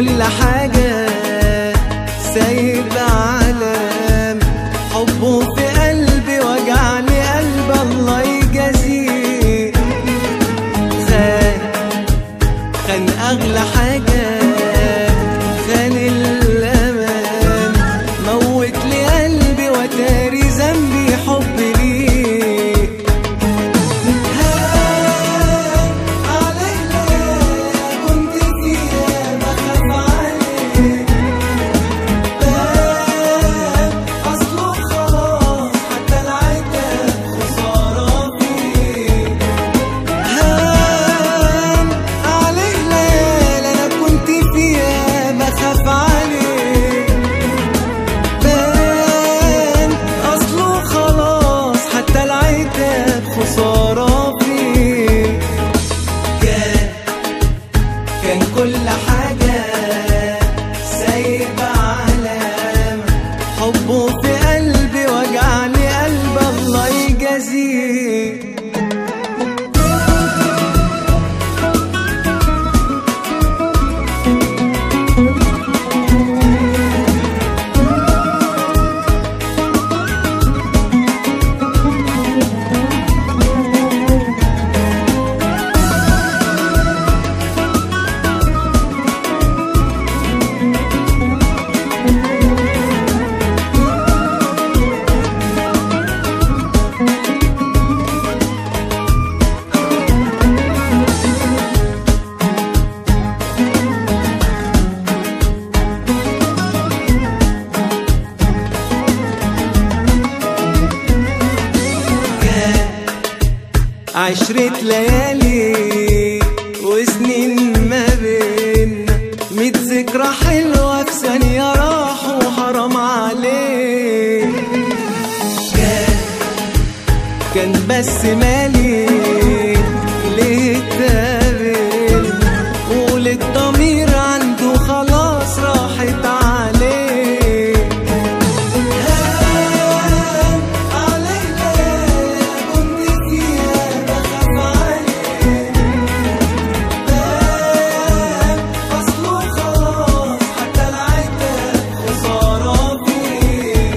كل حاجة سايب علام حبه في قلبي وجعني قلب الله يجازيه خان خان أغلى حاجة خان الأمان موت لي قلبي وتاري ذنبي حب ليه هان علينا كنت فيها بخاف عليك بان أصله خلاص حتى العتاب خسارة فيه هان عليه ليالي انا كنت فيها بخاف عليك بان اصله خلاص حتى العتاب خسارة فيه كان كان كل حاجة سايب علامة حبه في قلبي وجعني قلب الله يجازيه عشرة ليالي وسنين ما بينا ميت ذكرى حلوة في ثانية راحوا وحرام عليك كان كان بس مالي ليه اتقابل قول الضمير عنده خلاص راحت عليه هان علينا كنت فيها بخاف عليك بان أصله خلاص حتى العتاب خسارة فيه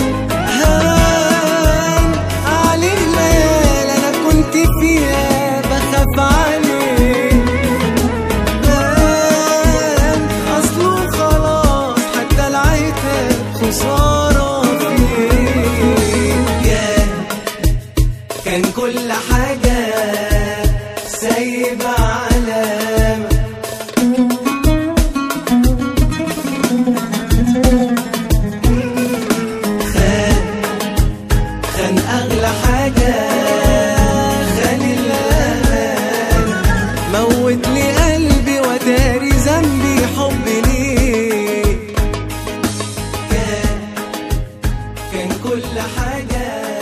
هان عليه ليالي أنا كنت فيها بخاف عليك بان أصله خلاص حتى العتاب خسارة فيه كان كان كل حاجة سايب علامة خان خان أغلى حاجة خان الأمان موت لي قلبي وداري ذنبي حب ليه كان كان كل حاجة